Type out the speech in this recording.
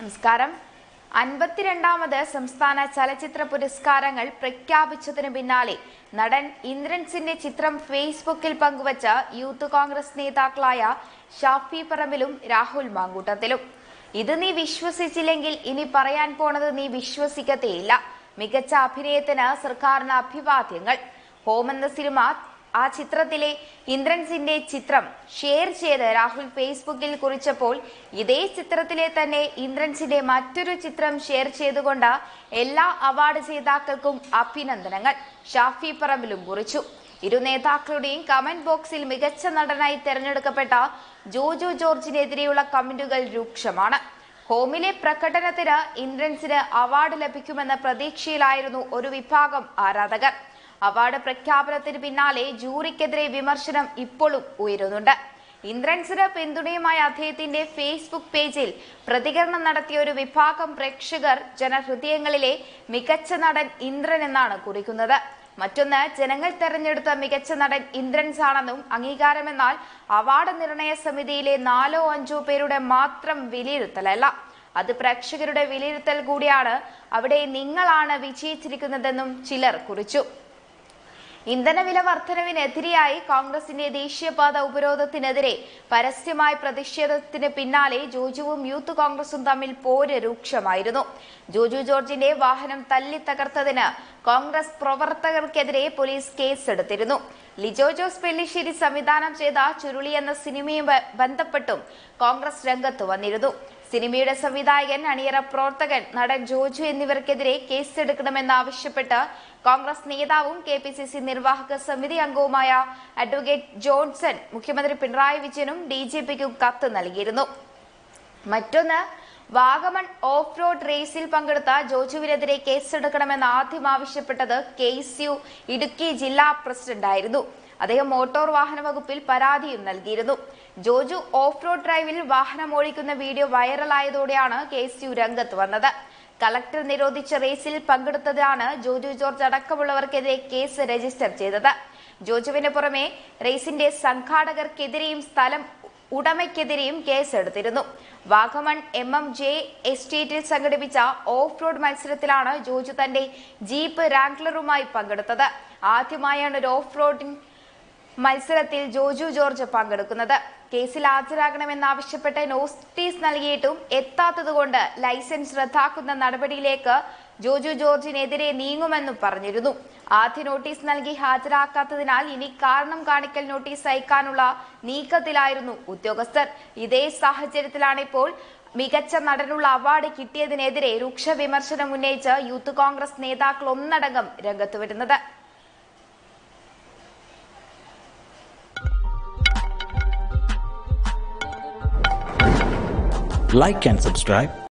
നമസ്കാരം അൻപത്തിരണ്ടാമത് സംസ്ഥാന ചലച്ചിത്ര പുരസ്കാരങ്ങൾ പ്രഖ്യാപിച്ചതിന് പിന്നാലെ നടൻ ഇന്ദ്രൻസിന്റെ ചിത്രം ഫേസ്ബുക്കിൽ പങ്കുവച്ച യൂത്ത് കോൺഗ്രസ് നേതാക്കളായ ഷാഫി പറമ്പിലും രാഹുൽ മാങ്കൂട്ടത്തിലും ഇത് നീ വിശ്വസിച്ചില്ലെങ്കിൽ ഇനി പറയാൻ പോണത് നീ വിശ്വസിക്കത്തേയില്ല മികച്ച അഭിനയത്തിന് സർക്കാരിന് അഭിവാദ്യങ്ങൾ ഹോം എന്ന സിനിമ ആ ചിത്രത്തിലെ ഇന്ദ്രൻസിന്റെ ചിത്രം ഷെയർ ചെയ്ത് രാഹുൽ ഫേസ്ബുക്കിൽ കുറിച്ചപ്പോൾ ഇതേ ചിത്രത്തിലെ തന്നെ ഇന്ദ്രൻസിന്റെ മറ്റൊരു ചിത്രം ഷെയർ ചെയ്തുകൊണ്ട് എല്ലാ അവാർഡ് ജേതാക്കൾക്കും അഭിനന്ദനങ്ങൾ ഷാഫി പറമ്പിലും കുറിച്ചു ഇരു നേതാക്കളുടെയും കമന്റ് ബോക്സിൽ മികച്ച നടനായി തെരഞ്ഞെടുക്കപ്പെട്ട ജോജോ ജോർജിനെതിരെയുള്ള കമന്റുകൾ രൂക്ഷമാണ് ഹോമിലെ പ്രകടനത്തിന് ഇന്ദ്രൻസിന് അവാർഡ് ലഭിക്കുമെന്ന പ്രതീക്ഷയിലായിരുന്നു ഒരു വിഭാഗം ആരാധകർ അവാർഡ് പ്രഖ്യാപനത്തിന് പിന്നാലെ ജൂറിക്കെതിരെ വിമർശനം ഇപ്പോഴും ഉയരുന്നുണ്ട് ഇന്ദ്രൻസിന് പിന്തുണയുമായ അദ്ദേഹത്തിന്റെ ഫേസ്ബുക്ക് പേജിൽ പ്രതികരണം നടത്തിയ ഒരു വിഭാഗം പ്രേക്ഷകർ ജനഹൃദയങ്ങളിലെ മികച്ച നടൻ ഇന്ദ്രൻ എന്നാണ് കുറിക്കുന്നത് മറ്റൊന്ന് ജനങ്ങൾ തെരഞ്ഞെടുത്ത മികച്ച നടൻ ഇന്ദ്രൻസ് ആണെന്നും അംഗീകാരമെന്നാൽ അവാർഡ് നിർണയ സമിതിയിലെ നാലോ അഞ്ചോ പേരുടെ മാത്രം വിലയിരുത്തലല്ല അത് പ്രേക്ഷകരുടെ വിലയിരുത്തൽ കൂടിയാണ് അവിടെ നിങ്ങളാണ് വിജയിച്ചിരിക്കുന്നതെന്നും ചിലർ കുറിച്ചു ഇന്ധനവില വർധനവിനെതിരെയായി കോൺഗ്രസിന്റെ ദേശീയപാത ഉപരോധത്തിനെതിരെ പരസ്യമായ പ്രതിഷേധത്തിന് പിന്നാലെ ജോജുവും യൂത്ത് കോൺഗ്രസും തമ്മിൽ പോര് രൂക്ഷമായിരുന്നു ജോജു ജോർജിന്റെ വാഹനം തല്ലി തകർത്തതിന് കോൺഗ്രസ് പ്രവർത്തകർക്കെതിരെ പോലീസ് കേസെടുത്തിരുന്നു ലിജോ ജോസ് പെല്ലിശ്ശേരി സംവിധാനം ചെയ്ത ചുരുളി എന്ന സിനിമയുമായി ബന്ധപ്പെട്ടും കോൺഗ്രസ് രംഗത്ത് വന്നിരുന്നു സിനിമയുടെ സംവിധായകൻ അണിയറ പ്രവർത്തകൻ നടൻ ജോജു എന്നിവർക്കെതിരെ കേസെടുക്കണമെന്നാവശ്യപ്പെട്ട് കോൺഗ്രസ് നേതാവും കെ പി സി സി നിർവാഹക സമിതി അംഗവുമായ അഡ്വക്കേറ്റ് ജോൺസൺ മുഖ്യമന്ത്രി പിണറായി വിജയനും ഡി ജി പിക്കും കത്ത് നൽകിയിരുന്നു മറ്റൊന്ന് വാഗമൺ ഓഫ് റോഡ് റേസിൽ പങ്കെടുത്ത ജോജുവിനെതിരെ കേസെടുക്കണമെന്ന് ആദ്യം ആവശ്യപ്പെട്ടത് കെ യു ഇടുക്കി ജില്ലാ പ്രസിഡന്റായിരുന്നു അദ്ദേഹം മോട്ടോർ വാഹന വകുപ്പിൽ പരാതിയും നൽകിയിരുന്നു ജോജു ഓഫ് റോഡ് ഡ്രൈവിൽ വാഹനം ഓടിക്കുന്ന വീഡിയോ വൈറലായതോടെയാണ് കെ എസ് യു രംഗത്ത് വന്നത് കളക്ടർ നിരോധിച്ച റേസിൽ പങ്കെടുത്തതാണ് ജോജു ജോർജ് അടക്കമുള്ളവർക്കെതിരെ കേസ് രജിസ്റ്റർ ചെയ്തത് ജോജുവിന് പുറമെ റേസിന്റെ സംഘാടകർക്കെതിരെയും സ്ഥലം ഉടമയ്ക്കെതിരെയും കേസെടുത്തിരുന്നു വാഗമൺ എം എം ജെ എസ്റ്റേറ്റിൽ സംഘടിപ്പിച്ച ഓഫ് റോഡ് മത്സരത്തിലാണ് ജോജു തന്റെ ജീപ്പ് റാങ്ക്ലറുമായി പങ്കെടുത്തത് ആദ്യമായാണ് ഒരു ഓഫ് റോഡിംഗ് മത്സരത്തിൽ ജോജു ജോർജ് പങ്കെടുക്കുന്നത് കേസിൽ ഹാജരാകണമെന്നാവശ്യപ്പെട്ട് നോട്ടീസ് നൽകിയിട്ടും എത്താത്തതുകൊണ്ട് ലൈസൻസ് റദ്ദാക്കുന്ന നടപടിയിലേക്ക് ജോജു ജോർജിനെതിരെ നീങ്ങുമെന്നും പറഞ്ഞിരുന്നു ആദ്യ നോട്ടീസ് നൽകി ഹാജരാക്കാത്തതിനാൽ ഇനി കാരണം കാണിക്കൽ നോട്ടീസ് അയക്കാനുള്ള നീക്കത്തിലായിരുന്നു ഉദ്യോഗസ്ഥർ ഇതേ സാഹചര്യത്തിലാണ് ഇപ്പോൾ മികച്ച നടനുള്ള അവാർഡ് കിട്ടിയതിനെതിരെ രൂക്ഷ വിമർശനം ഉന്നയിച്ച് യൂത്ത് കോൺഗ്രസ് നേതാക്കൾ ഒന്നടങ്കം രംഗത്ത് വരുന്നത് like and subscribe